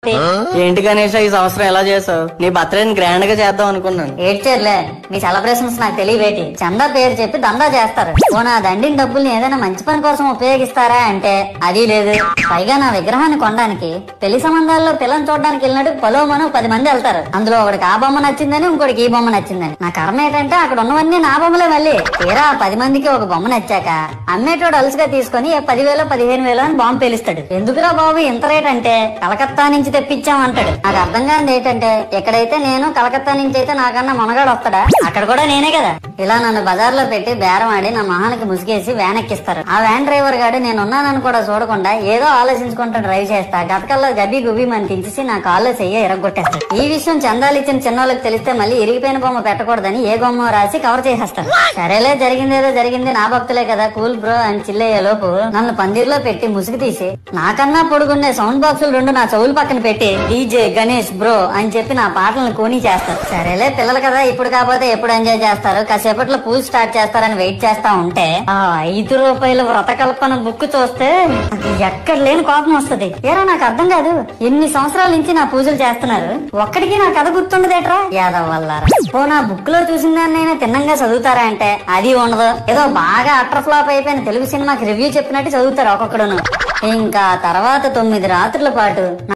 ఏంటి గణేష్ ఈ సంవత్సరం ఎలా చేసావు నీ బర్త్డేని గ్రాండ్ గా చేద్దాం అనుకున్నాను ఏడ్చేర్లే మీ సెలబ్రేషన్స్ నాకు తెలియవేటి చందా పేరు చెప్పి దందా చేస్తారు ఓ నా దండిన డబ్బుల్ని ఏదైనా మంచి పని కోసం ఉపయోగిస్తారా అంటే అది లేదు పైగా నా విగ్రహాన్ని కొనడానికి పెళ్లి సంబంధాల్లో పిల్లని చూడడానికి వెళ్ళినట్టు పొలవమను పది మంది వెళ్తారు అందులో ఒకడికి ఆ బొమ్మ నచ్చిందని ఇంకోటికి ఈ బొమ్మ నచ్చిందని నా కర్మ ఏంటంటే అక్కడ ఉన్నవన్నీ నా బొమ్మలే మళ్ళీ తీరా ఆ పది మందికి ఒక బొమ్మ నచ్చాక అమ్మేటోడు అలుసుగా తీసుకొని ఏ పదివేలు పదిహేను వేలు అని బాంబు పేలుస్తాడు ఎందుకురా బాబు ఇంత రేట్ అంటే కలకత్తా నుంచి తెప్పించాం అంటాడు నాకు అర్థం కానిది ఏంటంటే ఎక్కడైతే నేను కలకత్తా నుంచి అయితే నాకన్నా మొనగాడు వస్తాడా అక్కడ కూడా నేనే కదా ఇలా నన్ను బజార్లో పెట్టి బేరం ఆడి నా మొహానికి ముసుగేసి వ్యాన్ ఎక్కిస్తారు ఆ వ్యాన్ డ్రైవర్ గాడు నేను ఉన్నానని కూడా చూడకుండా ఏదో ఆలోచించుకుంటూ డ్రైవ్ చేస్తా గతకల్లో గబ్బి గుబ్బి మన తీసేసి నా కాల్లో చెయ్యి ఎరగొట్టేస్తాడు ఈ విషయం చందాలు ఇచ్చిన చిన్నోళ్ళకి తెలిస్తే మళ్ళీ ఇరిగిపోయిన బొమ్మ పెట్టకూడదని ఏ బొమ్మ రాసి కవర్ చేసేస్తాడు సరేలే జరిగిందేదో జరిగింది నా భక్తులే కదా కూల్ బ్రో అని చిల్లయ్యే లోపు నన్ను పందిర్లో పెట్టి ముసుగు తీసి నాకన్నా పొడుగుండే సౌండ్ బాక్సులు రెండు నా చెవులు పక్కన పెట్టి డీజే గణేష్ బ్రో అని చెప్పి నా పాటలను కోని చేస్తారు సరేలే పిల్లలు కదా ఇప్పుడు కాకపోతే ఎప్పుడు ఎంజాయ్ చేస్తారు కాసేపట్లో పూజ స్టార్ట్ చేస్తారని వెయిట్ చేస్తా ఉంటే ఆ ఐదు రూపాయల వ్రతకల్పన బుక్ చూస్తే నాకు ఎక్కడ లేని కోపం వస్తది ఏరా నాకు అర్థం కాదు ఎన్ని సంవత్సరాల నుంచి నా పూజలు చేస్తున్నారు ఒక్కడికి నా కథ గుర్తుండదేట్రా యాదవ్ వల్ల ఓ నా బుక్ లో చూసిన దాన్నైనా తిన్నంగా చదువుతారా అంటే అది ఉండదు ఏదో బాగా అట్టర్ ఫ్లాప్ అయిపోయిన తెలుగు సినిమాకి రివ్యూ చెప్పినట్టు చదువుతారు ఒక్కొక్కడును ఇంకా తర్వాత తొమ్మిది రాత్రుల పాటు